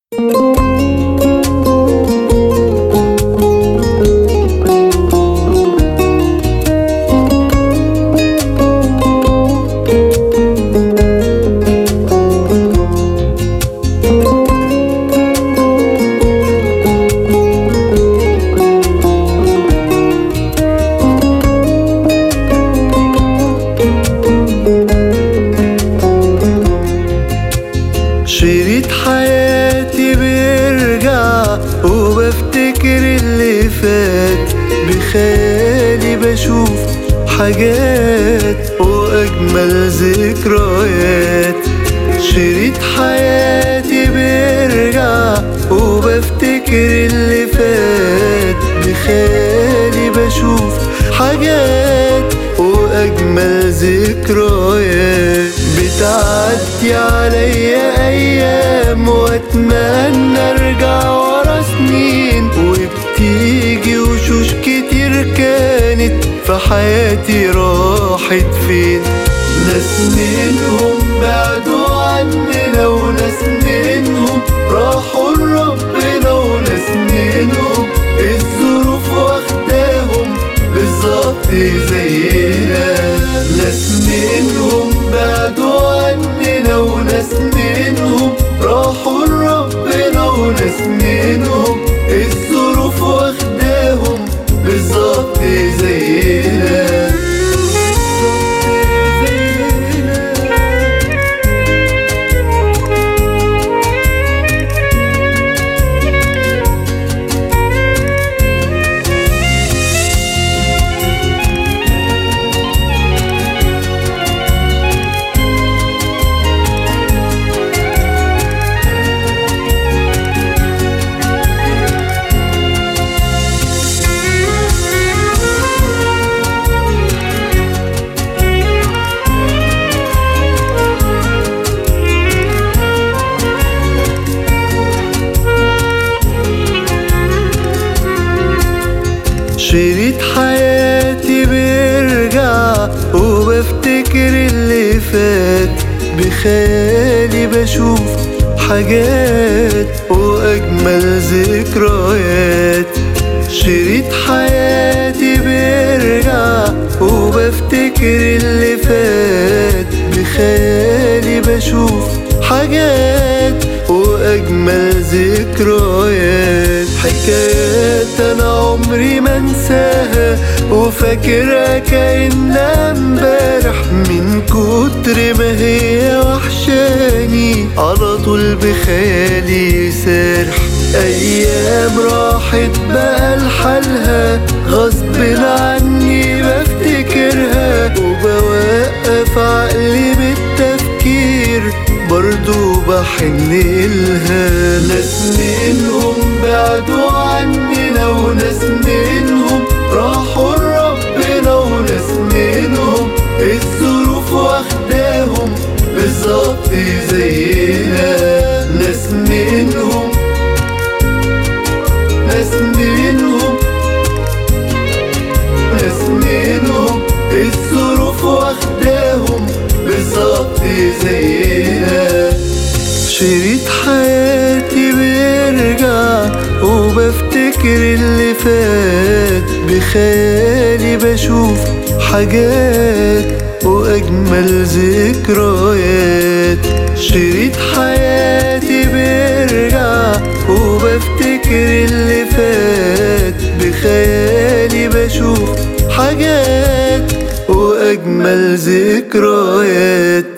شريط حياتي بيرجع وبفتكر اللي فات بخيالي بشوف حاجات وأجمل ذكريات شريط حياتي بيرجع وبفتكر اللي فات بخيالي بشوف حاجات وأجمل ذكريات بتعدي عليا أيام وأتمنى أرجع ورا سنين وبتيجي وشوش كتير كانت في حياتي راحت فين ناس منهم بعدوا عننا وناس منهم راحوا لربنا وناس منهم الظروف واخداهم بالظبط زينا ناس منهم بعدوا عننا وناس منهم راحوا لربنا وناس منهم الظروف واخداهم بالظبط زينا شريط حياتي بيرجع وبفتكر اللي فات بخيالي بشوف حاجات وأجمل ذكريات شريط حياتي بيرجع وبفتكر اللي فات بخيالي بشوف حاجات وأجمل ذكريات حكايات أنا عمري ما انساها وفاكرها كأنها امبارح من كتر ما هي وحشاني على طول بخيالي سارح أيام راحت بقى لحالها غصب عني بفتكرها وبوقف عقلي بالتفكير برضو بحن لها ناس منهم بعدوا عننا وناس منهم راحوا لربنا وناس منهم الظروف واخداهم بالظبط زينا ناس منهم ناس منهم ناس منهم الظروف واخداهم بالظبط زينا شريط حياتي بيرجع وبفتكر اللي فات بخيالي بشوف حاجات وأجمل ذكريات شريط حياتي بيرجع وبفتكر اللي فات بخيالي بشوف حاجات وأجمل ذكريات